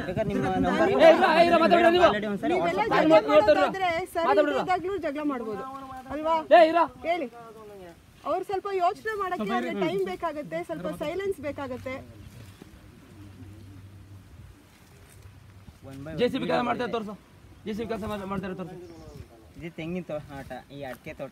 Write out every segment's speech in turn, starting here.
ಬೇಕಾದ್ರೆ ನಿಮ್ಮ ನಂಬರ್ ಏ, ಇರ, ಇರ, ಮಾತಾಡ್ಬಿಡು ನೀವು. ಆಲ್ರೆಡಿ ಒಂದ್ಸರಿ ನೀವೆಲ್ಲ ವಾಟ್ಸಪ್ ಜಗಳ ಮಾಡೋದಾದ್ರೆ ಸರ್ ಇದ್ದಾಗ್ಲೂ ಜಗಳ ಮಾಡ್ಬೋದು ಅಲ್ವಾ ಏ ಇರ ಹೇಳಿ ಅವ್ರು ಸ್ವಲ್ಪ ಯೋಚನೆ ಮಾಡಕ್ಕೆ ಅವ್ರಿಗೆ ಟೈಮ್ ಬೇಕಾಗತ್ತೆ ಸ್ವಲ್ಪ ಸೈಲೆನ್ಸ್ ಬೇಕಾಗತ್ತೆ one by J C B ಕೆಲಸ ಮಾಡ್ತಾರೆ ತೋರ್ಸು ಜೆ ಸಿ ಬಿ ಕೆಲಸ ಮಾಡ್ತಾರೆ ತೋರ್ಸು ಇದು ತೆಂಗಿನ ತೋಟ ಈ ಅಡಿಕೆ ತೋಟ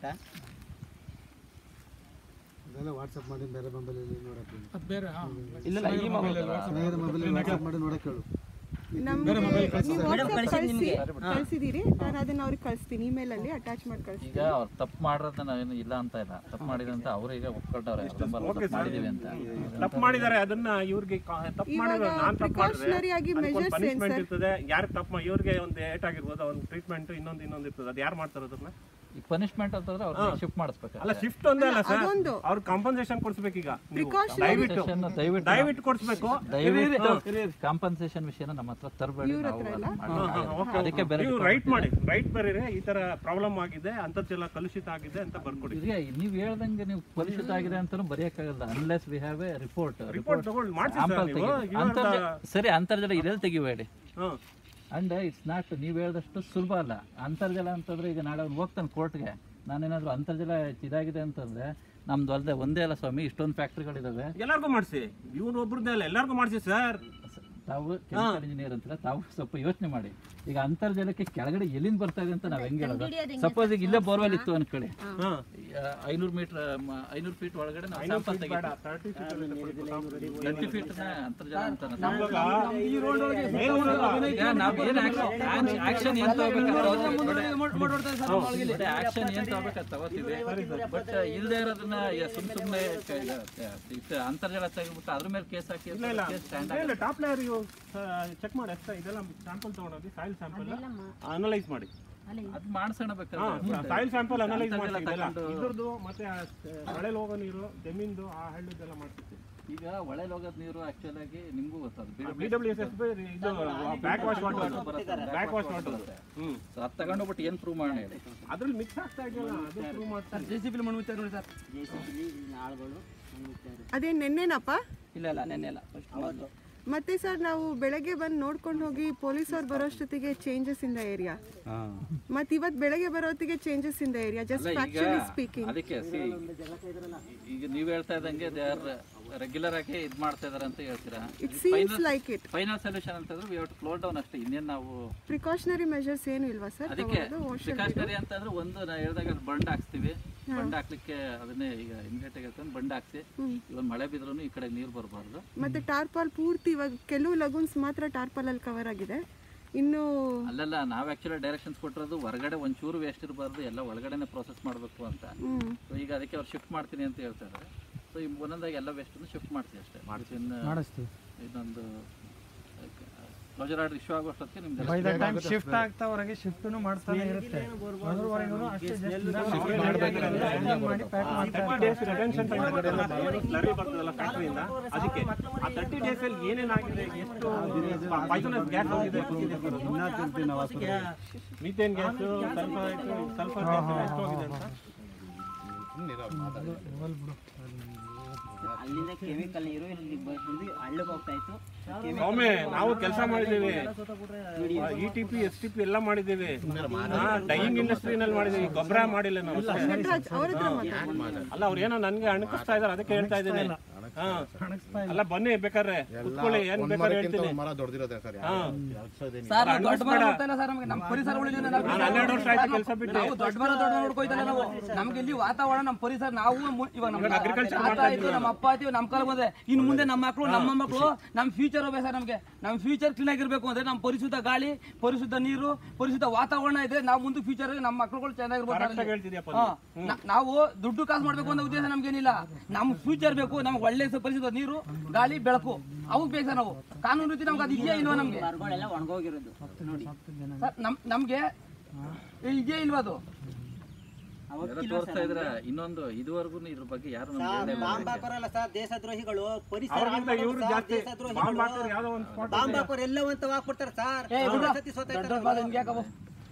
ಇದೆಲ್ಲ ವಾಟ್ಸಪ್ ಮಾಡಿ ಬೇರೆ ಮೊಬೈಲಲ್ಲಿ ನೋಡಕ್ಕೆ ಇಲ್ಲ ಇಲ್ಲ, ಈ ಮೊಬೈಲ್ ಬೇರೆ ಮೊಬೈಲಲ್ಲಿ ವಾಟ್ಸಪ್ ಮಾಡಿ ನೋಡಕ್ಕೆ ಹೇಳು ನಮ್ಗೆ ನೀವು ವಾಟ್ಸ್ಆಪ್ ಕಳ್ಸಿದ್ದು ಕಳಿಸಿ ನಿಮ್ಗೆ. ಕಳ್ಸಿದೀರಿ ನಾನು ಅದನ್ನ ಅವ್ರಿಗೆ ಕಳಿಸ್ತೀನಿ ಇಮೇಲ್ ಅಲ್ಲಿ ಅಟ್ಯಾಚ್ ಮಾಡಿ ಕಳಿಸ್ತೀನಿ ಈಗ ಅವ್ರು ತಪ್ಪು ಮಾಡಿರೋದನ್ನ ನಾವೇನು ಇಲ್ಲ ಅಂತ ಇಲ್ಲ ತಪ್ಪು ಮಾಡಿದಂತ ಅವ್ರು ಈಗ ಒಪ್ಕೊಳ್ತವ್ರೆ ತಪ್ಪು ಮಾಡಿದೀವಿ ಅಂತ ತಪ್ಪು ಮಾಡಿದ್ದಾರೆ ಅದನ್ನ ಇವ್ರಿಗೆ ಕಾ- ತಪ್ಪು ಮಾಡಿದ್ರೆ ನಾನ್ ತಪ್ಪು ಮಾಡಿದ್ರೆ ಪ್ರಿಕಾಷನರಿ ಆಗಿ ಮೆಜರ್ಸ್ ಏನ್ ಪನಿಷ್ಮೆಂಟ್ ಸರ್ ಇರ್ತದೆ ಯಾರು ತಪ್ಪು ಮಾ- ಇವ್ರಿಗೆ ಒಂದು ಏಟ್ ಆಗಿರ್ಬೋದು ಒಂದು ಟ್ರೀಟ್ಮೆಂಟ್ ಇನ್ನೊಂದು ಇನ್ನೊಂದು ಇರ್ತದೆ ಅದು ಯಾರು ಮಾಡ್ತಾರೆ ಅದನ್ನ ಈ ಪನಿಷ್ಮೆಂಟ್ ಅಂತಂದ್ರೆ ಅವ್ರಿಗೆ ಶಿಫ್ಟ್ ಮಾಡಿಸ್ಬೇಕು ಅಲ್ಲ ಶಿಫ್ಟ್ ಒಂದೇ ಅಲ್ಲ ಸರ್ ಅದೊಂದು ಅವ್ರು ಕಾಂಪನ್ಸೇಷನ್ ಕೊಡ್ಸ್ಬೇಕೀಗ ನೀವು. Precautionary- ದಯವಿಟ್ಟು ದಯವಿಟ್ಟು ದಯವಿಟ್ಟು ಕೊಡ್ಸ್ಬೇಕು ದಯವಿಟ್ಟು ಕಾಂಪನ್ಸೇಷನ್ ವಿಷಯನ ನಮ್ಮ ಹತ್ರ ತರಬೇಡಿ ನಾವು ಅದನ್ನ ಮಾಡೋಣ. ಅದಕ್ಕೆ ಬೇರೆ ನೀವು ರೈಟ್ ಮಾಡಿ ರೈಟ್ ಬರೀರಿ ಈ ತರ ಪ್ರಾಬ್ಲಮ್ ಆಗಿದೆ ಅಂತರ್ಜಲ ಕಲುಷಿತ ಆಗಿದೆ ಅಂತ ಬರ್ಕೊಡಿ ಈಗ ನೀವು ಹೇಳ್ದಂಗೆ ನೀವು ಕಲುಷಿತ ಆಗಿದೆ ಅಂತಾನು ಬರೆಯಕ್ಕಾಗಲ್ಲ unless we have a report report ತಗೊಂಡು ಮಾಡ್ಸಿ ಸರ್ ಆಂಪಲ್ ನೀವು ತೆಗಿ ಅಂತರ್ಜಲ ಸರಿ ಅಂತರ್ಜಲ ಇದೆಲ್ಲ ತೆಗಿಬೇಡಿ ಹ್ಮ್ ಅಂಡ್ ಇಟ್ಸ್ ನಾಟ್ ನೀವು ಹೇಳಿದಷ್ಟು ಸುಲಭ ಅಲ್ಲ ಅಂತರ್ಜಲ ಅಂತಂದ್ರೆ ಈಗ ನಾಳೆ ಅವ್ನು ಹೋಗ್ತಾನೆ ಕೋರ್ಟ್ಗೆ ನಾನೇನಾದ್ರು ಅಂತರ್ಜಲ ಇದಾಗಿದೆ ಅಂತಂದ್ರೆ ನಮ್ದು ಅಲ್ಲದೆ ಒಂದೇ ಅಲ್ಲ ಸ್ವಾಮಿ ಇಷ್ಟೊಂದು ಫ್ಯಾಕ್ಟ್ರಿಗಳಿದಾವೆ ಎಲ್ಲಾರ್ಗೂ ಮಾಡಿಸಿ ಇವ್ನು ಒಬ್ರದ್ದೇ ಅಲ್ಲ ಎಲ್ಲಾರ್ಗೂ ಮಾಡಿಸಿ ಸರ್ ತಾವು ಕೆಮಿಕಲ್ ಇಂಜಿನಿಯರ್ ಅಂತಾರೆ ತಾವು ಸ್ವಲ್ಪ ಯೋಚನೆ ಮಾಡಿ ಈಗ ಅಂತರ್ಜಲಕ್ಕೆ ಕೆಳಗಡೆ ಎಲ್ಲಿಂದ ಬರ್ತಾ ಇದೆ ಅಂತ ನಾವ್ ಹೆಂಗ್ ಹೇಳೋದು ಸಪೋಸ್ ಈಗ ಇಲ್ಲೇ ಬೋರ್ವೆಲ್ ಇತ್ತು ಅನ್ಕೊಳ್ಳಿ ಹ್ಮ್ ಐನೂರು ಮೀಟರ್ ಐನೂರು ಫೀಟ್ ಒಳಗಡೆ ನಾವು ಸ್ಯಾಂಪಲ್ ತೆಗಿತೀವಿ ತರ್ಟಿ ತರ್ಟಿ ಫೀಟ್ ಅಂತರ್ಜಲ ಅಂತ ಮೇಲ್ನೂರಲ್ಲ. ನಾವು ಏನ್ ಆಕ್ಷನ್ ಏನ್ ಆಕ್ಷನ್ ಏನ್ ತಗೋಬೇಕಂತ ತಗೋತೀವಿ ಬಟ್ ಇಲ್ದೇ ಇರೋದನ್ನ ಯ- ಸುಮ್ ಸುಮ್ನೆ ಕ- ಇದು ಅಂತರ್ಜಲ ತೆಗಿಬಿಟ್ಟು ಅದ್ರ ಮೇಲೆ ಕೇಸ್ ಹಾಕಿ ಸ್ಟ್ಯಾಂಡ್ ಇಲ್ಲ ಟಾಪ್ ಲೇಯರ್ ಚೆಕ್ ಮಾಡಿ ಅಷ್ಟೇ ಇದೆಲ್ಲ ಸ್ಯಾಂಪಲ್ ತಗೊಂಡೋಗಿ ಸಾಯಿಲ್ ಸ್ಯಾಂಪಲ್ ಅನಲೈಸ್ ಮಾಡಿ ಅದ್ ಮಾಡ್ಸೋಣ ಬೇಕಾದ್ರೆ ಸಾಯಿಲ್ ಸ್ಯಾಂಪಲ್ ಅನಲೈಸ್ ಅಂತರ್ಜಲ ಮಾಡಿ ಇದೆಲ್ಲ. ತಗೊಂಡು- ಇದ್ರದ್ದು ಮತ್ತೆ ಮಳೆಲಿ ಹೋಗೋ ನೀರು ಜಮೀನ್ದು ಆ ಹಳ್ಳದೆಲ್ಲ ಮಾಡ್ತಿರ್ತೀವಿ ಈಗ ಒಳಗೆ ಹೋಗೋದ್ ನೀರು ಆಕ್ಚುಲ್ ಆಗಿ ನಿಮ್ಗೂ ಗೊತ್ತದು ಬಿ ಡಬ್ಲ್ಯೂ ಎಸ್ ಎಸ್ ಇದು back wash water back wash water hmm ಅದ್ ತಗೊಂಡೋಗ್ಬಿಟ್ಟು ಏನ್ ಪ್ರೂವ್ ಮಾಡೋಣ ಹೇಳಿ ಅದ್ರಲ್ಲಿ ಮಿಕ್ಸ್ ಆಗ್ತಾ ಇದೆಯಲ್ಲ ಅದು ಪ್ರೂವ್ ಮಾಡ್ತಾರೆ ಜೆ ಸಿ ಬಿ ಮಣ್ಣು ಮುಚ್ಚಾರ ನೋಡಿ ಸರ್ ಜೆ ಸಿ ಬಿಲಿ ಆಳುಗಳು ಬಂದಿರ್ತಾರೆ. ಅದೇನ್ ನೆನ್ನೆನಪ್ಪ ಇಲ್ಲ ಇಲ್ಲ ನೆನ್ನೆ ಇಲ್ಲ ಫಸ್ಟ್ ಮತ್ತೆ ಸರ್ ನಾವು ಬೆಳಗ್ಗೆ ಬಂದು ನೋಡ್ಕೊಂಡು ಹೋಗಿ ಪೊಲೀಸ್ ಅವ್ರು ಬರೋಷ್ಟೊತ್ತಿಗೆ ಚೇಂಜಸ್ ಇನ್ ದ ಏರಿಯಾ ಮತ್ತೆ ಇವತ್ತು ಬೆಳಗ್ಗೆ ಬರೋತ್ತಿಗೆ changes in the area just ಅಲ್ಲ ಈಗ ಫ್ಯಾಕ್ಚುಲಿ ಸ್ಪೀಕಿಂಗ್ ಅದಕ್ಕೆ see, ಈಗ ನೀವ್ ಹೇಳ್ತಾ ಇದ್ದಂಗೆ ದೇ ಆರ್ ರೆಗ್ಯುಲರ್ ಆಗಿ ಇದ್ ಮಾಡ್ತಾ ಇದಾರೆ ಅಂತ ಹೇಳ್ತೀರಾ it seems like it final solution ಅಂತಂದ್ರೆ we have to close down ಅಷ್ಟೇ ಇನ್ನೇನ್ ನಾವು ಪ್ರಿಕಾಷನರಿ ಮೆಜರ್ಸ್ ಏನು ಇಲ್ವಾ ಸರ್ ಅದಕ್ಕೆ ಪ್ರಿಕಾಷನರಿ ಅಂತಂದ್ರೆ ಒಂದು ನಾ ಹೇಳ್ದಾಗ ಅಲ್ಲಿ ಬಂಡ್ ಹಾಕ್ಸ್ತೀವಿ ಬಂಡ್ ಹಾಕ್ಲಿಕ್ಕೆ ಅದನ್ನೇ ಈಗ ಇಮಿಡಿಯೇಟ್ ಆಗಿ ಬಂಡ್ ಹಾಕ್ಸಿ ಇವಾಗ ಮಳೆ ಬಿದ್ರೂ ಈ ಕಡೆ ನೀರು ಬರಬಾರ್ದು ಮತ್ತೆ ಟಾರ್ಪಾಲ್ ಪೂರ್ತಿ ಇವಾಗ ಕೆಲವು ಲಗುನ್ಸ್ ಮಾತ್ರ ಟಾರ್ಪಾಲ್ ಅಲ್ಲಿ ಕವರ್ ಆಗಿದೆ ಇನ್ನು ಅಲ್ಲೆಲ್ಲ ನಾವ್ ಆಕ್ಚುಲಿ ಡೈರೆಕ್ಷನ್ಸ್ ಕೊಟ್ಟಿರೋದು ಹೊರಗಡೆ ಒಂಚೂರು ವೇಸ್ಟ್ ಇರಬಾರ್ದು ಎಲ್ಲ ಒಳಗಡೆನೆ ಪ್ರೋಸೆಸ್ ಮಾಡಬೇಕು ಅಂತ ಹ್ಮ್ ಸೊ ಈಗ ಅದಕ್ಕೆ ಅವ್ರು ಶಿಫ್ಟ್ ಮಾಡ್ತೀನಿ ಅಂತ ಹೇಳ್ತಾರೆ ಸೊ ಈ ಒಂದೊಂದಾಗಿ ಎಲ್ಲ ವೇಸ್ಟ್ ಶಿಫ್ಟ್ ಮಾಡ್ತೀವಿ ಅಷ್ಟೇ Within, uh, ಇನ್ನೊಂದು ಕ್ಲೋಜರ್ ಆರ್ಡರ್ ಇಶ್ಯೂ ಆಗೋಷ್ಟೊತ್ತಿಗೆ ನಿಮ್ದು ಶಿಫ್ಟ್ ಆಗ್ತಾ ಹೊರಗೆ ಶಿಫ್ಟ್ನು ಮಾಡ್ತಾನೆ ಇರುತ್ತೆ ಅದ್ರವರೆಗೂ ಅಷ್ಟೇ ಡೇಸ್ ರಿಟೆನ್ಷನ್ ಟೈಮ್ ಸ್ಲರಿ ಬರ್ತದಲ್ಲ ಫ್ಯಾಕ್ಟ್ರಿಯಿಂದ ಅದಕ್ಕೆ ಆ ತರ್ಟಿ ಡೇಸ್ ಅಲ್ಲಿ ಏನೇನಾಗಿದೆ ಎಷ್ಟು ಪಾಯ್ಸನಸ್ ಗ್ಯಾಸ್ ಹೋಗಿದೆ methane gas sulphur sulphur gas ಎಷ್ಟು ಹೋಗಿದೆ ಅಂತ ಅಲ್ಲಿಂದ ಕೆಮಿಕಲ್ ನೀರು ಇಲ್ಲಿ ಬಂದು ಹಳ್ಳಕ್ಕೆ ಹೋಗ್ತಾ ಇತ್ತು chemical ಒಮ್ಮೆ ನಾವು ಕೆಲಸ ಮಾಡಿದ್ದೀವಿ E T P S T P ಎಲ್ಲ ಮಾಡಿದ್ದೀವಿ ಡೈಯಿಂಗ್ ಇಂಡಸ್ಟ್ರಿನಲ್ಲಿ ಮಾಡಿದ್ದೀವಿ ಗೊಬ್ಬರ ಮಾಡಿಲ್ಲ ನಾವು ಅಷ್ಟೇ. ನಟರಾಜ್ ಅವ್ರ ಹತ್ರ ಮಾತಾಡಿ ಅಲ್ಲ ಅವ್ರು ಏನೋ ನನ್ಗೆ ಅಣಕಿಸ್ತಾ ಇದಾರೆ ಅದಕ್ಕೆ ಹೇಳ್ತಾ ಇದ್ದೀನಿ ಹಾ ಅಲ್ಲ ಬನ್ನಿ ಬೇಕಾದ್ರೆ ಕುತ್ಕೊಳ್ಳಿ ಏನ್ ಬೇಕಾದ್ರೆ ಹೇಳ್ತೀನಿ ಮರ ದೊಡ್ಡದಿರೋದೆ ಸರ್ ಹಾ ಸರ್ ನಾವು ದೊಡ್ಡ ಮರ ನೋಡ್ತಾ ಇಲ್ಲ ಸರ್ ನಮಗೆ ನಮ್ಮ ಪರಿಸರ ಉಳಿದಿದೆ ನಾವು ನಾನು ಹನ್ನೆರಡು ವರ್ಷ ಆಯ್ತು ಕೆಲಸ ಬಿಟ್ಟು ನಾವು ದೊಡ್ಡ ಮರ ದೊಡ್ಡ ಮರ ನೋಡ್ಕೊಯ್ತಲ್ಲ ನಾವು ನಮ್ಗೆ ಇಲ್ಲಿ ವಾತಾವರಣ ನಮ್ಮ ಪರಿಸರ ನಾವು ಮು- ಇವಾಗ ನಮ್ಮ agriculture ತಾತ ಆಯ್ತು ನಮ್ಮ ಅಪ್ಪ ಆಯ್ತು ನಮ್ಮ ಕಾಲ ಬಂದೆ ಇನ್ನು ಮುಂದೆ ನಮ್ಮ ಮಕ್ಕಳು ನಮ್ಮ ಮಕ್ಕಳು ನಮ್ಮ ಫ್ಯೂಚರ್ ಸರ್ ನಮಗೆ ನಮ್ಮ ಫ್ಯೂಚರ್ ಕ್ಲೀನ್ ಆಗಿರ್ಬೇಕು ಅಂದ್ರೆ ನಮ್ಮ ಪರಿಶುದ್ಧ ಗಾಳಿ ಪರಿಶುದ್ಧ ನೀರು ಪರಿಶುದ್ಧ ವಾತಾವರಣ ಇದ್ರೆ ನಾವು ಮುಂದೆ ಫ್ಯೂಚರ್ ನಮ್ಮ ಮಕ್ಕಳುಗಳು ಚೆನ್ನಾಗಿರ್ಬೋದು ಕರೆಕ್ಟ್ ಅಲ್ಲಿ. ಹೇಳ್ತಿದ್ಯಪ್ಪ ಹಾ. ನ- ನಾವು ದುಡ್ಡು ಕಾಸು ಮಾಡ್ಬೇಕು ಅನ್ನೋ ಉದ್ದೇಶ ನಮ್ಗೇನಿಲ್ಲ ನಮ್ಮ ಫ್ಯೂಚರ್ ಬೇಕು ನಮ್ಗೆ ಒಳ್ಳೆ ಸ- ಪರಿಶುದ್ಧ ನೀರು ಗಾಳಿ ಬೆಳಕು ಅವಕ್ಕೆ ಬೇಕು ಸರ್ ನಾವು ಕಾನೂನು ರೀತಿ ನಮ್ಗೆ ಅದು ಇದೆಯಾ ಇಲ್ವಾ ನಮ್ಗೆ ಮರಗಳೆಲ್ಲ ಒಣಗೋಗಿರೋದು ನೋಡಿ ಸರ್ ನಮ್ ನಮ್ಗೆ ಇದೆಯಾ ಇಲ್ವಾ ಅದು ಎಲ್ಲ ತೋರಿಸ್ತಾ ಇದ್ರೆ ಇನ್ನೊಂದು ಇದುವರೆಗೂ ಇದ್ರ ಬಗ್ಗೆ ಯಾರು ನಮ್ಗೆ ಹೇಳೇ ಇಲ್ಲ. ಬಾಂಬ್ ಹಾಕೋರಲ್ಲ ಸರ್ ದೇಶದ್ರೋಹಿಗಳು ಪರಿಸರ ಅವ್ರಿಗಿಂತ ಹಾಳ್ ಇವ್ರು ಮಾಡೋರು ಜಾಸ್ತಿ ಸರ್, ದೇಶದ್ರೋಹಿಗಳು. ಬಾಂಬ್ ಹಾಕೋರು ಯಾವ್ದೋ ಒಂದು ಸ್ಪಾಟ್ ಬಾಂಬ್ ಹಾಕೋರು ಎಲ್ಲ ಅಂತ ಹಾಕ್ಬಿಡ್ತಾರೆ ಸರ್ ಏ, ಬಿಡು. ಸತಿ ಸೋತ ದೊಡ್ಡ ದೊಡ್ಡ ಬಾಲ್ ಹಿಂಗೆ ಯಾಕವು?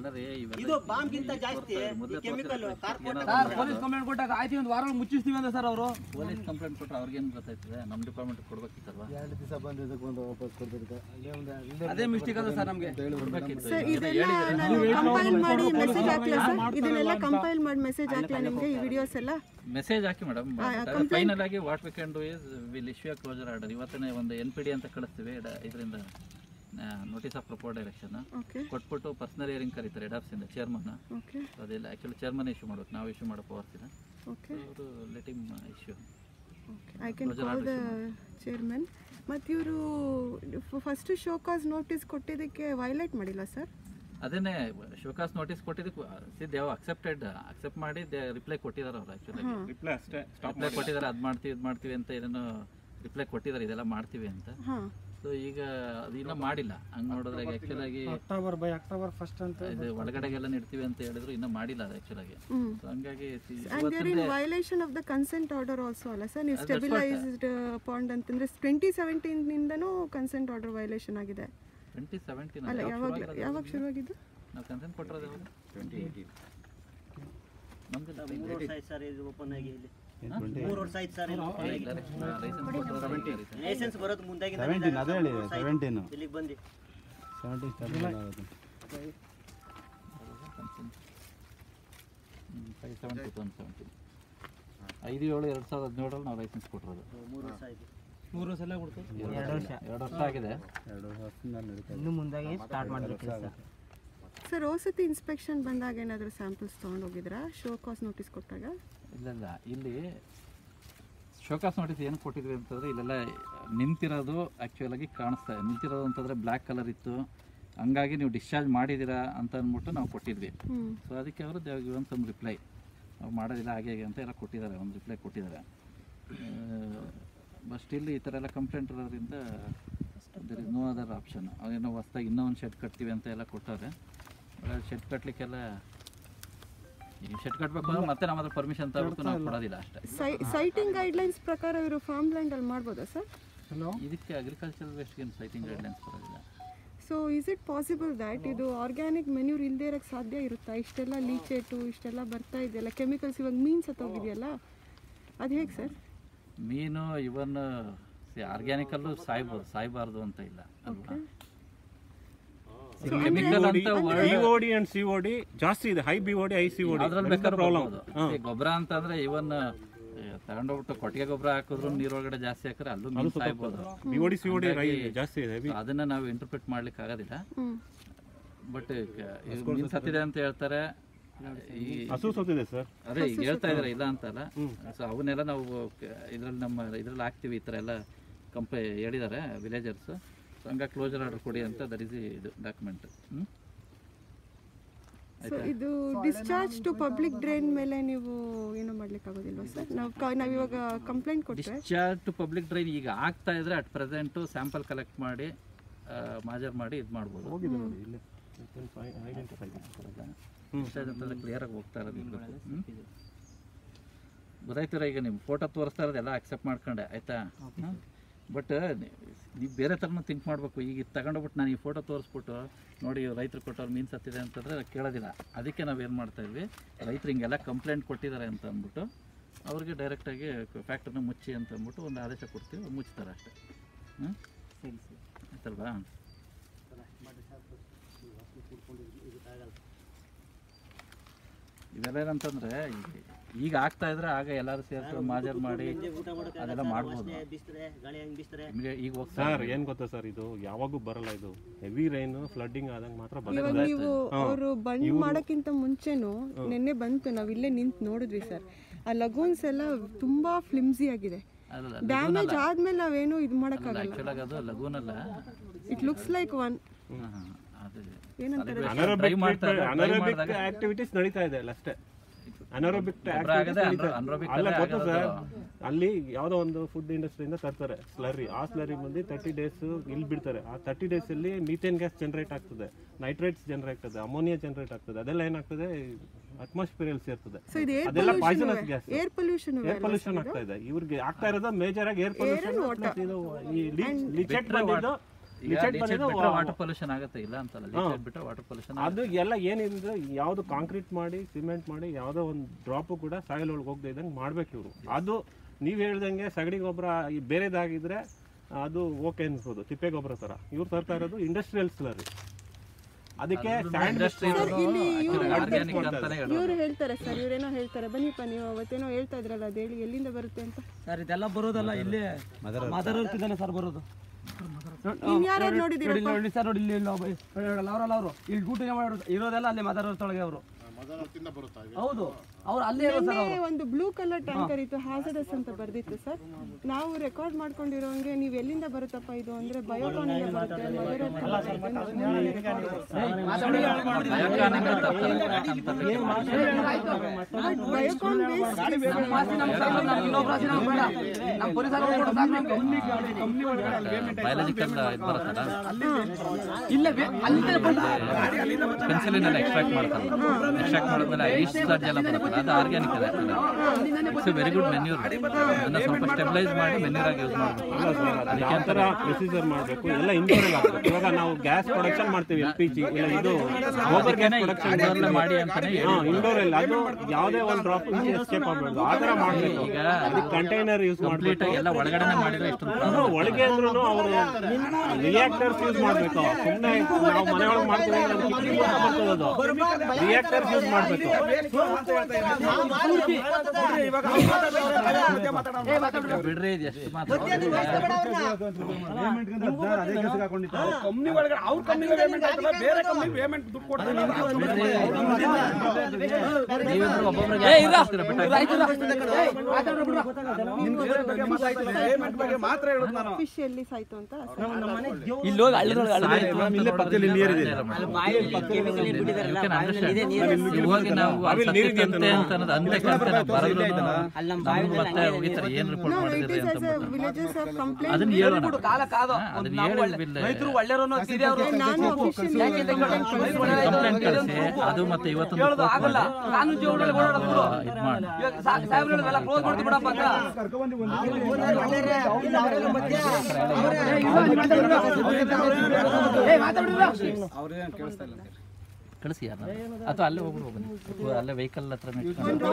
ಅಲ್ಲದೆ ಇದು ಬಾಂಬ್ಗಿಂತ ಜಾಸ್ತಿ chemical corporate sir police complaint ಕೊಟ್ಟಾಗ ಆಯ್ತು ಒಂದು ವಾರ ಮುಚ್ಚಿಸ್ತೀವಿ ಅಂತ ಸರ್ ಅವರು ಪೊಲೀಸ್ ಕಂಪ್ಲೇಂಟ್ ಕೊಟ್ಟರೆ ಅವ್ರಿಗೇನು ಗೊತ್ತಾಯ್ತದೆ ನಮ್ಮ ಡಿಪಾರ್ಟ್ಮೆಂಟ್ ಕೊಡ್ಬೇಕಿತ್ತಲ್ವಾ ಎರಡು ದಿವಸ ಬಂದಿದ್ದಕ್ಕೆ ಒಂದು ವಾಪಸ್ ಕೊಡ್ತಿರ್ತಾರೆ ಅಲ್ಲೇ ಒಂದು ಅಲ್ಲೇ ಅದೇ ಮಿಸ್ಟೇಕ್ ಅದ ಸರ್ ನಮಗೆ ಕೊಡ್ಬೇಕಿತ್ತು ಸರ್ ಇದೆಲ್ಲ ನಾನು ಕಂಪೈಲ್ ಮಾಡಿ ಮೆಸೇಜ್ ಹಾಕ್ಲಾ ಸರ್ ಇದನ್ನೆಲ್ಲ ಕಂಪೈಲ್ ಮಾಡಿ ಮೆಸೇಜ್ ಹಾಕ್ಲಾ ನಿಮಗೆ ಈ ವಿಡಿಯೋಸ್ ಎಲ್ಲ ಮೆಸೇಜ್ ಹಾಕಿ ಮೇಡಮ್ ಫೈನಲ್ ಆಗಿ what we can do is will issue closure order ಇವತ್ತನೇ ಒಂದು ಎನ್ ಪಿ ಡಿ ಅಂತ ಕಳಿಸ್ತೀವಿ ಇದರಿಂದ notice of proposed direction okay ಕೊಟ್ಬಿಟ್ಟು ಪರ್ಸನಲ್ ಹಿಯರಿಂಗ್ ಕರೀತಾರೆ ಹೆಡ್ ಆಫೀಸಿಂದ ಚೇರ್ಮನ್ ಓಕೆ ಅದೆಲ್ಲ ಆ್ಯಕ್ಚುಲಿ ಚೇರ್ಮನ್ ಇಶ್ಯೂ ಮಾಡ್ಬೇಕು ನಾವು ಇಶ್ಯೂ ಮಾಡೋ ಪವರ್ಸ್ ಇಲ್ಲ ಓಕೆ ಅವರು letting issue I can call the chairman ಮತ್ತು ಇವರು ಫಸ್ಟ್ ಶೋಕಾಸ್ ನೋಟಿಸ್ ಕೊಟ್ಟಿದ್ದಕ್ಕೆ ವೈಲೇಟ್ ಮಾಡಿಲ್ಲ ಸರ್ ಅದನ್ನೇ ಶೋಕಾಸ್ ನೋಟಿಸ್ ಕೊಟ್ಟಿದ್ದಕ್ಕೆ ಸಿ ದೇವ್ ಅಕ್ಸೆಪ್ಟೆಡ್ ಅಕ್ಸೆಪ್ಟ್ ಮಾಡಿ ರಿಪ್ಲೈ ಕೊಟ್ಟಿದ್ದಾರೆ ಅವ್ರು ಆ್ಯಕ್ಚುಲಿ ರಿಪ್ಲೈ ಅಷ್ಟೇ ರಿಪ್ಲೈ ಕೊಟ್ಟಿದ್ದಾರೆ ಅದು ಮಾಡ್ತೀವಿ ಇದು ಮಾಡ್ತೀವಿ ಅಂತ ಇದನ್ನು ರಿಪ್ಲೈ ಕೊಟ್ಟಿದ್ದಾರೆ ಇದೆಲ್ಲ ಮಾಡ್ತೀವಿ ಅಂತ ಹಾಂ ಸೊ ಈಗ ಅದು ಇನ್ನೂ ಮಾಡಿಲ್ಲ ಹಂಗೆ ನೋಡಿದ್ರೆ ಆ್ಯಕ್ಚುಲ್ ಆಗಿ ಅಕ್ಟೋಬರ್ ಬೈ ಅಕ್ಟೋಬರ್ ಫಸ್ಟ್ ಅಂತ ಇದು ಒಳಗಡೆಗೆಲ್ಲ ನಿಡ್ತೀವಿ ಅಂತ ಹೇಳಿದ್ರು ಇನ್ನೂ ಮಾಡಿಲ್ಲ ಅದು ಆ್ಯಕ್ಚುಲ್ ಆಗಿ ಹ್ಞೂ ಸೊ ಹಂಗಾಗಿ see, and there in violation of the consent order also ಅಲ್ಲ ಸರ್ ನೀವು ಸ್ಟೆಬಿಲೈಸ್ಡ್ ಪಾಂಡ್ ಅಂತಂದ್ರೆ ಟ್ವೆಂಟಿ ಸೆವೆಂಟೀನಿಂದನೂ ಕನ್ಸೆಂಟ್ ಆರ್ಡರ್ ವೈಲೇಷನ್ ಆಗಿದೆ ಟ್ವೆಂಟಿ ಸೆವೆಂಟೀನ್ ಅಲ್ಲ ಯಾವಾಗ ಯಾವಾಗ ಶುರುವಾಗಿದ್ದು ನಾವು ಕನ್ಸೆಂಟ್ ಕೊಟ್ಟಿರೋದು ಯಾವಾಗ ಟ್ವೆಂಟಿ ಏಯ್ಟೀನ್ ನಮ್ದು ಮೂರು ವರ್ಷ ಆಯ್ತು ಸರ್ ಇದು ಓಪನ್ ಆಗಿ ಇಲ್ಲಿ ಮೂರು ವರ್ಷ ಆಯ್ತು ಸರ್ ಇದು open ಆಗಿ ಲೈಸೆನ್ಸ್ ಕೊಟ್ಟಿರೋದು ಲೈಸೆನ್ಸ್ ಬರೋದು ಮುಂದಾಗಿ ಅದೇ ಹೇಳಿ ಸೆವೆಂಟೀನ್ ಇಲ್ಲಿಗೆ ಬಂದು ಸೆವೆಂಟೀನ್ ಸ್ಟಾರ್ಟಿಂಗ್ ಆಗುತ್ತೆ five seven two thousand seventeen ಐದು ಏಳು ಎರಡು ಸಾವಿರದ ಹದಿನೇಳರಲ್ಲಿ ನಾವು ಲೈಸೆನ್ಸ್ ಕೊಟ್ಟಿರೋದು ಮೂರು ವರ್ಷ ಆಯ್ತು ಮೂರು ಸಲ ಕೊಡ್ತು ಎರಡು ವರ್ಷ ಎರಡು ವರ್ಷ ಆಗಿದೆ ಎರಡು ವರ್ಷದಿಂದ ನಡೀತಾ ಇನ್ನು ಮುಂದಾಗಿ ಸ್ಟಾರ್ಟ್ ಮಾಡಬೇಕು ಸರ್ ಸರ್ ಓಸತಿ ಇನ್ಸ್ಪೆಕ್ಷನ್ ಬಂದಾಗ ಏನಾದರೂ ಸ್ಯಾಂಪಲ್ಸ್ ತೊಗೊಂಡೋಗಿದ್ರಾ ಶೋ ಕಾಸ್ ನೋಟಿಸ್ ಕೊಟ್ಟಾಗ ಇಲ್ಲ ಇಲ್ಲ ಇಲ್ಲಿ ಶೋಕಾಸ್ ನೋಟಿಸ್ ಏನು ಕೊಟ್ಟಿದ್ವಿ ಅಂತಂದರೆ ಇಲ್ಲೆಲ್ಲ ನಿಂತಿರೋದು ಆ್ಯಕ್ಚುಲ್ ಆಗಿ ಕಾಣಿಸ್ತಾ ಇದೆ ನಿಂತಿರೋದು ಅಂತಂದರೆ ಬ್ಲ್ಯಾಕ್ ಕಲರ್ ಇತ್ತು ಹಂಗಾಗಿ ನೀವು ಡಿಸ್ಚಾರ್ಜ್ ಮಾಡಿದ್ದೀರಾ ಅಂತ ಅಂದ್ಬಿಟ್ಟು ನಾವು ಕೊಟ್ಟಿದ್ವಿ ಹ್ಞೂ ಸೊ ಅದಕ್ಕೆ ಅವರು ದೇವ್ ಗಿವನ್ ಸಮ್ ರಿಪ್ಲೈ ನಾವು ಮಾಡೋದಿಲ್ಲ ಹಾಗೆ ಹೀಗೆ ಅಂತ ಎಲ್ಲ ಕೊಟ್ಟಿದ್ದಾರೆ ಒಂದು ರಿಪ್ಲೈ ಕೊಟ್ಟಿದ್ದಾರೆ ಬಟ್ ಸ್ಟಿಲ್ ಈ ಥರ ಎಲ್ಲ ಕಂಪ್ಲೇಂಟ್ ಇರೋದ್ರಿಂದ there is no other option ಅದೇನೋ ಹೊಸ್ದಾಗಿ ಇನ್ನೂ ಒಂದು ಶೆಡ್ ಕಟ್ತೀವಿ ಅಂತ ಎಲ್ಲ ಕೊಟ್ಟಾರೆ ಶೆಡ್ ಕಟ್ಟಲಿಕ್ಕೆಲ್ಲ ಈ ಶೆಡ್ ಕಟ್ಟಬೇಕು ಅಂದ್ರೆ ಮತ್ತೆ ನಮ್ಮ ಹತ್ರ ಪರ್ಮಿಷನ್ ತಗೋಬೇಕು ನಾವು ಕೊಡೋದಿಲ್ಲ ಅಷ್ಟೇ ಸೈ ಸೈಟಿಂಗ್ ಗೈಡ್ಲೈನ್ಸ್ ಪ್ರಕಾರ ಇವರು ಫಾರ್ಮ್ ಲ್ಯಾಂಡಲ್ಲಿ ಮಾಡ್ಬೋದಾ ಸರ್ ಇದಕ್ಕೆ ಅಗ್ರಿಕಲ್ಚರಲ್ ವೇಸ್ಟ್ಗೆ ಏನು ಸೈಟಿಂಗ್ ಗೈಡ್ಲೈನ್ಸ್ ಬರೋದಿಲ್ಲ so is it possible that ಇದು ಆರ್ಗ್ಯಾನಿಕ್ ಮೆನ್ಯೂರ್ ಇಲ್ಲದೆ ಇರೋಕ್ಕೆ ಸಾಧ್ಯ ಇರುತ್ತಾ ಇಷ್ಟೆಲ್ಲ ಲೀಚೇಟು ಇಷ್ಟೆಲ್ಲ ಬರ್ತಾ ಇದೆಯಲ್ಲ ಕೆಮಿಕಲ್ಸ್ ಇವಾಗ ಮೀನ್ ಸತ್ತೋಗಿದೆಯಲ್ಲ ಅದು ಹೇಗೆ ಸರ್ ಮೀನು ಇವನ್ ಆರ್ಗ್ಯಾನಿಕಲ್ಲೂ ಸಾಯ್ಬೋದು ಸಾಯ್ಬಾರ್ದು ಅಂತ ಇಲ್ಲ ಅಲ್ವಾ ಕೆಮಿಕಲ್ ಅಂತ word- B O D and C O D ಜಾಸ್ತಿ ಇದೆ high B O D I C O D ಅದ್ರಲ್ಲಿ ಬೇಕಾದ್ರೆ ಬರ್ಬೋದು. ಈ ಗೊಬ್ಬರ ಅಂತಂದ್ರೆ ಇವನ್ ತಗೊಂಡೋಗ್ಬಿಟ್ಟು ಕೊಟ್ಟಿಗೆ ಗೊಬ್ಬರ ಹಾಕಿದ್ರು ನೀರೊಳಗಡೆ ಜಾಸ್ತಿ ಹಾಕಿದ್ರೆ ಅಲ್ಲೂ ಮೀನು ಸಾಯ್ಬೋದು B O D C O D ಜಾಸ್ತಿ ಇದೆ So ಅದನ್ನ ನಾವು ಇಂಟರ್ಪ್ರಿಟ್ ಮಾಡ್ಲಿಕ್ಕೆ ಆಗೋದಿಲ್ಲ ಹ್ಞೂ ಬಟ್ ಮೀನ್ ಸತ್ತಿದೆ ಅಂತ ಹೇಳ್ತಾರೆ ಈ ಹಸು ಸತ್ತಿದೆ ಸರ್ ಅದೇ ಈಗ ಹೇಳ್ತಾ ಇದಾರೆ ಇಲ್ಲ ಅಂತಲ್ಲ ಸೊ ಅವನ್ನೆಲ್ಲ ನಾವು ಇದ್ರಲ್ಲಿ ನಮ್ಮ ಇದ್ರಲ್ಲಿ ಹಾಕ್ತಿವಿ ಈ ಥರ ಎಲ್ಲ ಕಂಪ ಹೇಳಿದ್ದಾರೆ ವಿಲೇಜರ್ಸ್ ಸೊ ಹಂಗಾಗಿ ಕ್ಲೋಸರ್ ಆರ್ಡರ್ ಕೊಡಿ ಅಂತ ದಟ್ ಇಸ್ ಇದು ಡಾಕ್ಯುಮೆಂಟ್ ಹ್ಞೂ ಸೊ ಇದು ಡಿಸ್ಚಾರ್ಜ್ ಟು ಪಬ್ಲಿಕ್ ಡ್ರೈನ್ ಮೇಲೆ ನೀವು ಏನೂ ಮಾಡ್ಲಿಕ್ಕಾಗೋದಿಲ್ವಾ ಸರ್ ನಾವು ಕ ನಾವು ಇವಾಗ ಕಂಪ್ಲೇಂಟ್ ಕೊಟ್ಟರೆ ಡಿಸ್ಚಾರ್ಜ್ ಟು ಪಬ್ಲಿಕ್ ಡ್ರೈನ್ ಈಗ ಆಗ್ತಾ ಇದ್ರೆ ಅಟ್ ಪ್ರೆಸೆಂಟು ಸ್ಯಾಂಪಲ್ ಕಲೆಕ್ಟ್ ಮಾಡಿ ಮಾಜರ್ ಮಾಡಿ ಇದು ಮಾಡ್ಬೋದು ಡಿಸ್ಚಾರ್ಜ್ ಅಂತಂದ್ರೆ ಕ್ಲಿಯರಾಗಿ ಹೋಗ್ತಾ ಇರೋದು ಇರ್ಬೇಕು ಹ್ಮ್? ಗೊತ್ತಾಯ್ತೀರ ಈಗ ನಿಮ್ಮ ಫೋಟೋ ತೋರಿಸ್ತಾ ಇರೋದೆಲ್ಲ ಅಕ್ಸೆಪ್ಟ್ ಮಾಡ್ಕೊಂಡೆ ಆಯ್ತಾ ಬಟ್ ನೀವು ಬೇರೆ ಥರನೂ ಥಿಂಕ್ ಮಾಡಬೇಕು ಈಗ ಇದು ತಗೊಂಡೋಗ್ಬಿಟ್ಟು ನಾನು ಈ ಫೋಟೋ ತೋರಿಸ್ಬಿಟ್ಟು ನೋಡಿ ರೈತರು ಕೊಟ್ಟವ್ರು ಮೀನು ಸತ್ತಿದೆ ಅಂತಂದರೆ ಕೇಳೋದಿಲ್ಲ ಅದಕ್ಕೆ ನಾವು ಏನು ಮಾಡ್ತಾ ಇದ್ವಿ ರೈತರು ಹಿಂಗೆಲ್ಲ ಕಂಪ್ಲೇಂಟ್ ಕೊಟ್ಟಿದ್ದಾರೆ ಅಂತ ಅಂದ್ಬಿಟ್ಟು ಅವ್ರಿಗೆ ಡೈರೆಕ್ಟಾಗಿ ಫ್ಯಾಕ್ಟ್ರಿನ ಮುಚ್ಚಿ ಅಂತ ಅಂದ್ಬಿಟ್ಟು ಒಂದು ಆದೇಶ ಕೊಡ್ತೀವಿ ಅವ್ರು ಮುಚ್ತಾರೆ ಅಷ್ಟೇ ಹ್ಞೂ ಆಯ್ತಲ್ವಾ ಇವೆಲ್ಲ ಏನಂತಂದ್ರೆ ಈಗ- ಈಗ ಆಗ್ತಾ ಇದ್ರೆ ಆಗ ಎಲ್ಲರೂ ಸೇರ್ಕೊಂಡು ಮಾಜರ್ ಮಾಡಿ ಊಟ ಮಾಡೋಕೆ ಅದೆಲ್ಲ ಮಾಡ್ಬೋದು ಬಿಸ್ತಾರೆ ಗಾಳಿ ಹಂಗೆ ಬಿಸ್ತಾರೆ ನಿಮಗೆ ಈಗ ಹೋಗ್ತಾ ಸರ್ ಏನ್ ಗೊತ್ತಾ ಸರ್ ಇದು ಯಾವಾಗೂ ಬರಲ್ಲ ಇದು ಹೆವಿ ರೈನ್ ಫ್ಲಡ್ಡಿಂಗ್ ಆದಂಗ ಮಾತ್ರ ಬರುತ್ತೆ ಇವಾಗ ನೀವು ಅವರು ಬಂದ್ ಮಾಡೋಕ್ಕಿಂತ ಮುಂಚೆನೂ ನಿನ್ನೆ ಬಂತು ನಾವು ಇಲ್ಲೇ ನಿಂತು ನೋಡಿದ್ವಿ ಸರ್ ಆ ಲಗೋನ್ಸ್ ಎಲ್ಲ ತುಂಬಾ ಫ್ಲಿಮ್ಸಿ ಆಗಿದೆ ಅಲ್ಲ ಡ್ಯಾಮೇಜ್ ಆದ್ಮೇಲೆ ನಾವೇನು ಇದು ಮಾಡೋಕ್ಕಾಗಲ್ಲ ಆ್ಯಕ್ಚುಲಾಗಿ ಅದು ಲಗೂನಲ್ಲ ಇಟ್ ಲುಕ್ಸ್ ಲೈಕ್ ಒನ್ ಅದು ಏನಂತಾರೆ ಡ್ರೈ ಮಾಡ್ತಾ ಇದ್ದಾರೆ, dry ಅನರೋಬಿಕ್ ಮಾಡಿದಾಗ ಆಕ್ಟಿವಿಟೀಸ್ ನಡೀತಾ ಇದೆ ಅಲ್ಲ ಅಷ್ಟೇ ಅನರೋಬಿಕ್ ಗೊಬ್ಬರ ಆಗದೆ ಅನರೋಬಿಕ್ ಅಲ್ಲ ಗೊತ್ತಾ ಸರ್ ಅಲ್ಲಿ ಯಾವ್ದೋ ಒಂದು ಫುಡ್ ಇಂಡಸ್ಟ್ರಿಯಿಂದ ತರ್ತಾರೆ ಸ್ಲರಿ ಆ ಸ್ಲರಿ ಬಂದು ತರ್ಟಿ ಡೇಸ್ ಇಲ್ಲಿ ಬಿಡ್ತಾರೆ ಆ ತರ್ಟಿ ಡೇಸ್ ಅಲ್ಲಿ ಮೀಥೇನ್ ಗ್ಯಾಸ್ ಜನರೇಟ್ ಆಗ್ತದೆ ನೈಟ್ರೇಟ್ಸ್ ಜನರೇಟ್ ಆಗ್ತದೆ ಅಮೋನಿಯಾ ಜನರೇಟ್ ಆಗ್ತದೆ ಅದೆಲ್ಲ ಏನಾಗ್ತದೆ ಅಟ್ಮಾಸ್ಫಿಯರ್ ಅಲ್ಲಿ ಸೇರ್ತದೆ ಸೊ ಇದು ಏರ್ ಅದೆಲ್ಲ pollution poisonous gas air pollution air pollution ಆಗ್ತಾ ಇದೆ ಇವ್ರಿಗೆ ಆಗ್ತಾ ಇರೋದು ಮೇಜರ್ ಆಗಿ ಏರ್ ಪೊಲ್ಯೂಷನ್ ಈ ಲೀಚೆಟ್ ಬಂದಿದ್ದು ಈಗ ಲಿಚೆಟ್ ಲಿಚೆಟ್ ಬಂದಿದ್ದು ಬಿಟ್ರೆ ವಾಟರ್ ಪೊಲ್ಯೂಷನ್ ಆಗುತ್ತೆ ಇಲ್ಲ ಅಂತಲ್ಲ ಲಿಚೆಟ್ ಬಿಟ್ರೆ ವಾಟರ್ ಪೊಲ್ಯೂಷನ್ ಅದು ಎಲ್ಲ ಏನಿದ್ರೆ ಯಾವುದು ಕಾಂಕ್ರೀಟ್ ಮಾಡಿ ಸಿಮೆಂಟ್ ಮಾಡಿ ಯಾವುದೋ ಒಂದು ಡ್ರಾಪು ಕೂಡ ಸಾಯಿಲ್ ಒಳಗೆ ಹೋಗದೆ ಇದ್ದಂಗೆ ಮಾಡ್ಬೇಕು ಇವರು ಅದು ನೀವು ಹೇಳ್ದಂಗೆ ಸಗಣಿ ಗೊಬ್ಬರ ಈ ಬೇರೆದಾಗಿದ್ರೆ ಅದು ಓಕೆ ಅನ್ಸ್ಬೋದು ತಿಪ್ಪೆ ಗೊಬ್ಬರ ಥರ ಇವ್ರು ತರ್ತಾ ಇರೋದು ಇಂಡಸ್ಟ್ರಿಯಲ್ ಸ್ಲರಿ ಅದಕ್ಕೆ ಸ್ಯಾಂಡ್ ಇಂಡಸ್ಟ್ರಿ ಆರ್ಗ್ಯಾನಿಕ್ ಅಂತಾನೆ ಹೇಳೋದು ಇವ್ರು ಹೇಳ್ತಾರೆ ಸರ್ ಇವ್ರೇನೋ ಹೇಳ್ತಾರೆ ಬನ್ನಿಪ್ಪ ನೀವು ಅವತ್ತೇನೋ ಹೇಳ್ತಾ ಇದ್ರಲ್ಲ ಅದು ಹೇಳಿ ಎಲ್ಲಿಂದ ಬರುತ್ತೆ ಅಂತ ಸರ್ ಇದೆಲ್ಲ ಬರೋದಲ್ಲ ಇಲ್ಲೇ ಮದರ್ ಇದ್ದಾನೆ ಸರ್ ಬರೋದು ನೀನ್ ಯಾರ್ಯಾರು ನೋಡಿದ್ದೀರಾ ನೋಡಿ ನೋಡಿ ಸರ್ ನೋಡಿ ಇಲ್ಲಿ ಇಲ್ಲಿ ಒಬ್ಬ- ನೋಡಿ, ನೋಡಲ್ಲ ಅವರಲ್ಲ ಅವರು ಇಲ್ಲಿ ಡ್ಯೂಟಿನೇ ಮಾಡೋದು ಇರೋದೆಲ್ಲ ಅಲ್ಲಿ ಮದರ್ ತೊಳಗೆ ಅವರು ಹೌದು ಅವ್ರು ಅಲ್ಲೇ ಇರೋದು ಸರ್ ನಿನ್ನೆ ಒಂದು ಬ್ಲೂ ಕಲರ್ ಟ್ಯಾಂಕರ್ ಇತ್ತು ಹ್ಯಾಸಡಸ್ ಅಂತ ಬರ್ದಿತ್ತು ಸರ್ ನಾವು ರೆಕಾರ್ಡ್ ಮಾಡ್ಕೊಂಡಿರೋಂಗೆ ನೀವು ಎಲ್ಲಿಂದ ಬರುತ್ತಪ್ಪ ಇದು ಅಂದ್ರೆ ಬಯೋಕಾನಿಂದ ಬರುತ್ತೆ ಮದರ್ ಬಯೋಕಾನ್ ಬೇಸ್ ನಮ್ಮ ಪೊಲೀಸರು ಕೊಡೋ ಸಾಕು ನಮ್ಗೆ. ಬಯಾಲಜಿಕಲ್ ಇದು ಬರುತ್ತಲ್ಲ ಇಲ್ಲೇ ಬೇ- ಅಲ್ಲಿಂದಲೇ ಬಂದ ಪೆನ್ಸಿಲಿನೆಲ್ಲ ಎಕ್ಸ್ಟ್ರಾಕ್ಟ್ ಮಾಡ್ತಾರೆ ಎಕ್ಸ್ಟ್ರಾಕ್ಟ್ ಮಾಡಿದ್ಮೇಲೆ ಈಸ್ಟ್ ಸ್ಲಡ್ಜ್ ಎಲ್ಲ ಬರುತ್ತಲ್ಲ ಅದು ಆರ್ಗ್ಯಾನಿಕ್ ಇದೆ ಇಟ್ಸ್ ವೆರಿ ಗುಡ್ ಮೆನ್ಯೂರ್ ಅದನ್ನ ಸ್ವಲ್ಪ ಸ್ಟೆಬಿಲೈಸ್ ಮಾಡಿ ಮೆನ್ಯೂರ್ ಆಗಿ ಯೂಸ್ ಮಾಡಬೇಕು ಯಾವ ಥರ ಪ್ರೊಸೀಜರ್ ಮಾಡಬೇಕು ಎಲ್ಲ ಇಂಡೋರಲ್ಲಿ ಆಗಬೇಕು ಇವಾಗ ನಾವು ಗ್ಯಾಸ್ ಪ್ರೊಡಕ್ಷನ್ ಮಾಡ್ತೀವಿ ಎಲ್ ಪಿ ಜಿ ಇಲ್ಲ ಇದು ಗೋಬರ್ ಗ್ಯಾಸ್ ಪ್ರೊಡಕ್ಷನ್ ಇಂಡೋರ್ಲೆ ಮಾಡಿ ಅಂತಾನೆ ಹೇಳಿ ಹಾಂ ಇಂಡೋರಲ್ಲಿ ಅದು ಯಾವುದೇ ಒಂದು ಡ್ರಾಪ್ ಎಸ್ಕೇಪ್ ಆಗಬಾರ್ದು ಆ ಥರ ಮಾಡಬೇಕು ಈಗ ಅದಕ್ಕೆ ಕಂಟೈನರ್ ಯೂಸ್ ಕಂಪ್ಲೀಟ್ ಮಾಡಬೇಕು ಆಗಿ ಎಲ್ಲ ಒಳಗಡೆನೆ ಮಾಡಿದ್ರೆ ಇಷ್ಟೊಂದು problem ಅಂದ್ರೆ ಒಳಗೆ ಅಂದ್ರೂ ಅವರು ರಿಯಾಕ್ಟರ್ಸ್ ಯೂಸ್ ಮಾಡಬೇಕು ಸುಮ್ಮನೆ ನಾವು ಮನೆ ಒಳಗೆ ಮಾಡ್ತೀವಿ ಅದು ಕಿಟ್ಲಿ ಮೂಲಕ ಬರ್ತದೆ ಅದು ರಿಯಾಕ್ಟರ್ಸ್ ಯೂಸ್ ಮಾಡಬೇಕು ಬಿಡ್ರಿ ಇದು ಎಷ್ಟು ಮಾತ್ರ ಅದೇ ಕೆಲಸಕ್ಕೆ ಹಾಕೊಂಡಿತ್ತು ಕಂಪ್ನಿ ಒಳಗಡೆ ಅವ್ರ ಕಂಪ್ನಿಗೆ ಪೇಮೆಂಟ್ ಆಗ್ತದೆ ಬೇರೆ ಕಂಪ್ನಿ ಪೇಮೆಂಟ್ ದುಡ್ಡು ಕೊಡ್ತಾರೆ ನೀವಿಬ್ರು ಒಬ್ಬೊಬ್ರಿಗೆ ಏ ಇರ ಹಾಕ್ತೀರಾ ಬಿಟ್ಟಾಕಿ? ಪೇಮೆಂಟ್ ಬಗ್ಗೆ ಮಾತ್ರ ಹೇಳೋದು ನಾನು ಫಿಶ್ ಎಲ್ಲಿ ಸಾಯ್ತು ಅಂತ ಇಲ್ಲಿ ಹೋಗಿ ಹಳ್ಳದೊಳಗೆ ಹಳ್ಳ ಸಾಯ್ತು ಅಂತ ನೋಡೋದು ನೀರು ಇದೆ. ಇಲ್ಲ ಮಾಡಿ. ಬಾಯಲ್ಲಿ ಕೆಮಿಕಲ್ You ಬಿಟ್ಟಿದಾರಲ್ಲ can ಬಾವಿಯಲ್ಲಿ understand. ಇದೆ ನೀರು ನೀವು ಹೋಗಿ ನಾವು ಅಲ್ಲಿ ಸತ್ತಿತ್ತಂತೆ ಅಂತ ಅನ್ನೋದು ಅಂದಕ್ಕಂತೆ ನಾವು ಬರೋದು ಅಲ್ಲಿ ನಮ್ಮ ಬಾವಿಯಲ್ಲಿ ಮತ್ತೆ ಹೋಗಿತಾರೆ ಏನ್ ರಿಪೋರ್ಟ್ No, it ಮಾಡಿದ್ರೆ is ಅಂತ as a ಅಂದ್ಬಿಟ್ಟು. villages have complained. ಅದನ್ನ ಹೇಳೋಣ ಬಿಡು ಕಾಲ ಕಾದು ಹಾ, ಅದನ್ನ ನಾವು ಹೇಳಿ ಒಳ್ಳೆ- ಬಿಲ್ಲೆ. ರೈತರು ಒಳ್ಳೆಯವರು ಅನ್ನೋದು ಇದೆ ಅವರು ನಾನು officially ಯಾಕೆ ಇದಕ್ಕೆ ರೈತರು ಒಳ್ಳೆಯವರು ಕಂಪ್ಲೇಂಟ್ ಇದೊಂದು ಕಳಿಸಿ proof. ಅದು ಮತ್ತೆ ಇವತ್ತೊಂದು ಹೇಳೋದು report ಆಗಲ್ಲ ಮಾಡಿ. ಕಾನೂನು ಜೀವನದಲ್ಲಿ ಓಡಾಡೋದು ಬಿಡು ಇದು ಮಾಡಿ ಇವಾಗ ಸಾ- ಸಾಹೇಬ್ರು ಹೇಳಿದ್ರಲ್ಲ ಕ್ಲೋಸ್ ಮಾಡ್ತೀವಿ ಬಿಡಪ್ಪ ಅಂತ ಏ ಮಾತಾಡ್ಬಿಡ್ರ ಕಳಿಸಿ ಯಾರನ್ನ ಅಥವಾ ಅಲ್ಲೇ ಹೋಗ್ಬಿಡು ಬನ್ನಿ ಅಥವಾ ಅಲ್ಲೇ ವೆಹಿಕಲ್ ಹತ್ರ ಇಟ್ಕೊಂಡು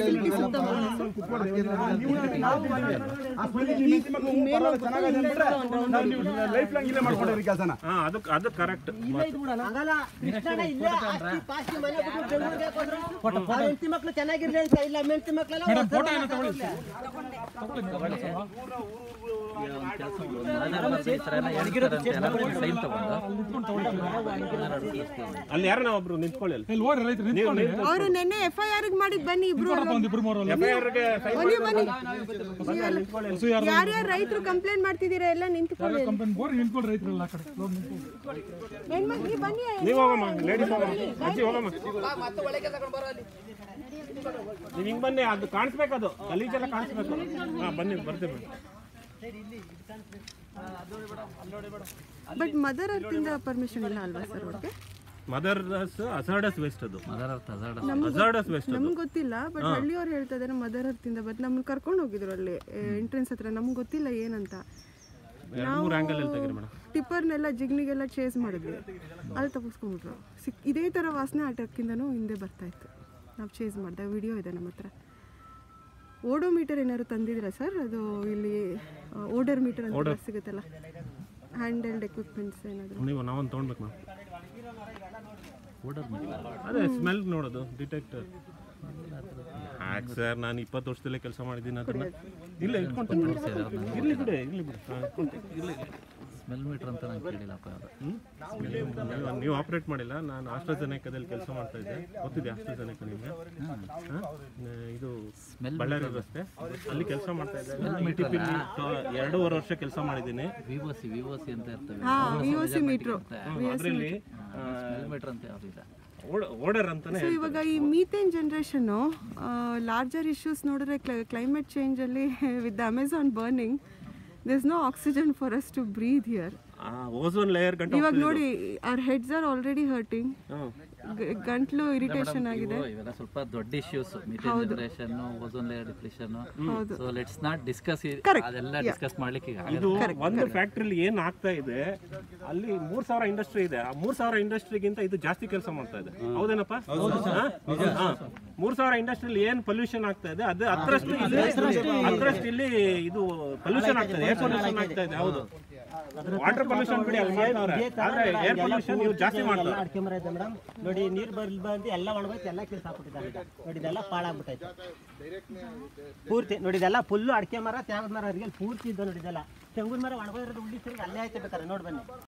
ಲೈಫ್ ಲಾಂಗ್ ಇಲ್ಲೇ ಮಾಡ್ಕೊಂಡಿರಿ ಕೆಲಸನ ಹಾಂ ಅದು ಅದು ಕರೆಕ್ಟ್ ಹೆಂಡತಿ ಮಕ್ಳು ಚೆನ್ನಾಗಿರ್ಲಿ ಅಂತ ಇಲ್ಲ ಹೆಂಡತಿ ಮಕ್ಳೆಲ್ಲ ಸೈನ್ ತಗೊಂಡು ಅಲ್ಲಿ ಯಾರನ್ನ ಒಬ್ರು ನಿಂತ್ಕೊಳ್ಳಿ ಅಲ್ಲಿ ಅವರು ನಿನ್ನೆ ಎಫ್ ಐ ಆರ್ ಮಾಡಿದ್ ಬನ್ನಿ ಇಬ್ರು ಎಫ್ ಐ ಆರ್ಗೆ ಬನ್ನಿ ಬನ್ನಿ ಯಾರ್ಯಾರು ರೈತರು ಕಂಪ್ಲೇಂಟ್ ಮಾಡ್ತಿದ್ದೀರಾ ಎಲ್ಲ ನಿಂತ್ಕೊಳ್ಳಿ ಹೆಣ್ಮಕ್ಳು ನೀವು ಬನ್ನಿ ನೀವು ಹೋಗಮ್ಮ ಲೇಡೀಸ್ ಹೋಗಮ್ಮ ಅಜ್ಜಿ ಹೋಗಮ್ಮ ಮತ್ತೆ ಒಳ್ಳೆ ಕೆಲಸ ಬರೋ ಅಲ್ಲಿ ನೀವು ಹಿಂಗೆ ಬನ್ನಿ ಅದು ಕಾಣಿಸ್ಬೇಕದು ಗಲೀಜೆಲ್ಲ ಕಾಣಿಸ್ಬೇಕು ಹಾಂ ಬನ್ನಿ ಬರ್ತೀವಿ ಬಟ್ ಮದರ್ ಅರ್ತಿಂದ ಪರ್ಮಿಷನ್ ಇಲ್ಲ ಅಲ್ವಾ ಸರ್ ಅವ್ರಿಗೆ ಮದರ್ಸ್ ಅಸಾರ್ಡಸ್ ವೇಸ್ಟ್ ಅದು ಅದರ ಅರ್ಥ ಅದರ ಅಸಾರ್ಡಸ್ ವೇಸ್ಟ್ ಅದು ನಮ್ಗೆ ಗೊತ್ತಿಲ್ಲ ಬಟ್ ಹಳ್ಳಿಯವ್ರು ಹೇಳ್ತಾ ಇದ್ದಾರೆ ಮದರ್ ಅರ್ತಿಂದ ಬಟ್ ನಮ್ಮನ್ನ ಕರ್ಕೊಂಡು ಹೋಗಿದ್ರು ಅಲ್ಲಿ ಎಂಟ್ರೆನ್ಸ್ ಹತ್ರ ನಮ್ಗೆ ಗೊತ್ತಿಲ್ಲ ಏನಂತ ಎರಡು ಮೂರು ಆ್ಯಂಗಲ್ ಅಲ್ಲಿ ತೆಗೀರಿ ಮೇಡಮ್ ಟಿಪ್ಪರ್ನೆಲ್ಲ ಜಿಗ್ನಿಗೆಲ್ಲ ಚೇಸ್ ಮಾಡಿದ್ವಿ ಅಲ್ಲಿ ತಪ್ಪಿಸ್ಕೊಂಡ್ಬಿಟ್ರು ಸಿಕ್ ಇದೇ ಥರ ವಾಸನೆ ಆ ಟ್ರಕ್ಕಿಂದನೂ ಹಿಂದೆ ಬರ್ತಾ ಇತ್ತು ನಾವು ಚೇಸ್ ಮಾಡಿದೆ ವಿಡಿಯೋ ಇದೆ ನಮ್ಮ ಹತ್ರ ಓಡೋಮೀಟರ್ ಏನಾದ್ರು ತಂದಿದ್ದೀರಾ ಸರ್ ಅದು ಇಲ್ಲಿ ಓಡರ್ ಮೀಟರ್ ಅಂತ ಸಿಗುತ್ತಲ್ಲ ಹ್ಯಾಂಡೆಲ್ಡ್ ಎಕ್ವಿಪ್ಮೆಂಟ್ಸ್ ಏನಾದರೂ ನೀವು ನಾವೊಂದು ತೊಗೊಳ್ಬೇಕು ಮ್ಯಾಮ್ ಅದೇ ಸ್ಮೆಲ್ ನೋಡೋದು ಡಿಟೆಕ್ಟರ್ ಯಾಕೆ ಸರ್ ನಾನು ಇಪ್ಪತ್ತು ವರ್ಷದಲ್ಲೇ ಕೆಲಸ ಮಾಡಿದ್ದೀನಿ ಅದನ್ನ ಇಲ್ಲ ಇಟ್ಕೊಂತೀನಿ ಇರ್ಲಿ ಬಿಡಿ ಇರ್ಲಿ ಬಿಡಿ ಹಾಂ, ಇಟ್ಕೊಂತೀನಿ. ಇರ್ಲಿ ಸ್ಮೆಲ್ ಮೀಟರ್ ಅಂತ ನಾನು ಕೇಳಿಲ್ಲಪ್ಪ ಅದು ನೀವು- ನೀವು ಆಪರೇಟ್ ಮಾಡಿಲ್ಲ ನಾನು ಆಸ್ಟ್ರಾಜೆನೆಕಾದಲ್ಲಿ ಕೆಲಸ ಮಾಡ್ತಾ ಇದ್ದೆ ಗೊತ್ತಿದೆ ಆಸ್ಟ್ರಾಜೆನೆಕ ನಿಮಗೆ ಹಾಂ? ಇದು ಬಳ್ಳಾರಿ ರಸ್ತೆ ಅಲ್ಲಿ ಕೆಲಸ ಮಾಡ್ತಾ ಇದ್ದೆ ಎರಡೂವರೆ ವರ್ಷ ಕೆಲಸ ಮಾಡಿದ್ದೀನಿ V O C V O C ಅಂತ ಇರ್ತವೆ ಹಾಂ ವಿ ಒ ಸಿ ಮೀಟ್ರು ಅದರಲ್ಲಿ ಸ್ಮೆಲ್ ಮೀಟರ್ ಅಂತ ಯಾವ್ದು ಇದೆ ಓಡರ್ ಅಂತಾನೆ ಸೊ ಇವಾಗ ಈ ಮೀಥೇನ್ ಜನ್ರೇಷನ್ನು ಲಾರ್ಜರ್ ಇಶ್ಯೂಸ್ ನೋಡಿದ್ರೆ ಕ್ಲೈಮೇಟ್ ಚೇಂಜಲ್ಲಿ with Amazon burning this no oxygen for us to breathe here ozone layer ಗಂಟೆ ಇವಾಗ ನೋಡಿ our heads are already hurting ಗ- ಗಂಟ್ಲು ಇರಿಟೇಷನ್ ಆಗಿದೆ ಇವು- ಇವೆಲ್ಲ ಸ್ವಲ್ಪ ದೊಡ್ಡ issues methane generation ozone layer depletion so let's not discuss ಅದೆಲ್ಲ ಡಿಸ್ಕಸ್ ಮಾಡ್ಲಿಕ್ಕೆ ಈಗ ಆಗಲ್ಲ. ಇದು ಒಂದು ಫ್ಯಾಕ್ಟ್ರಿಲಿ ಏನ್ ಆಗ್ತಾ ಇದೆ ಅಲ್ಲಿ ಮೂರ್ ಸಾವಿರ ಇಂಡಸ್ಟ್ರಿ ಇದೆ ಆ ಮೂರ್ ಸಾವಿರ ಇಂಡಸ್ಟ್ರಿಗಿಂತ ಇದು ಜಾಸ್ತಿ ಕೆಲಸ ಮಾಡ್ತಾ ಇದೆ ಹೌದೇನಪ್ಪ ಹಾ? ಹಾ. ಮೂರ್ ಸಾವಿರ ಇಂಡಸ್ಟ್ರಿಲಿ ಏನ್ ಪೊಲ್ಯೂಷನ್ ಆಗ್ತಾ ಇದೆ ಅದು ಹತ್ತರಷ್ಟು ಇಲ್ಲಿ ಹತ್ತರಷ್ಟು ಇಲ್ಲಿ ಇದು ಪೊಲ್ಯೂಷನ್ ಆಗ್ತಾ ಇದೆ ಏರ್ ಪೊಲ್ಯೂಷನ್ ಆಗ್ತಾ ಇದೆ ಹೌದು ವಾಟರ್ ಪೊಲ್ಯೂಷನ್ ಬಿಡಿ ಅಲ್ಲಿ ಮಾಡ್ತಾವ್ರೆ ಆದ್ರೆ ಏರ್ ಪೊಲ್ಯೂಷನ್ ಇವ್ರು ಜಾಸ್ತಿ ಮಾಡ್ತಾರೆ ಅಡಿಕೆ ಮರ ಇದೆ ಮೇಡಮ್ ನೋಡಿ ನೀರು ಬರ್ಲಿ ಬಂದು ಎಲ್ಲ ಒಣಗೋಯ್ತು ಎಲ್ಲ ಕೆಲಸ ಹಾಕ್ಬಿಟ್ಟಿದ್ದಾರೆ ಈಗ ನೋಡಿ ಇದೆಲ್ಲ ಪಾಳಾಗ್ಬಿಟ್ಟೈತೆ ಪೂರ್ತಿ ನೋಡಿ ಇದೆಲ್ಲ ಫುಲ್ಲು ಅಡಿಕೆ ಮರ ತ್ಯಾಗದ ಮರ ಅದ್ರಲ್ಲಿ ಪೂರ್ತಿ ಇದ್ದು ನೋಡಿ ಇದೆಲ್ಲ ತೆಂಗಿನ ಮರ ಒಣಗೋದಿರೋದು ಉಳ್ಳಿ ತಿರುಗಿ ಅಲ್ಲೇ ಆಯ್ತು ಬೇಕಾದ್ರೆ ನೋಡಿ ಬನ್ನಿ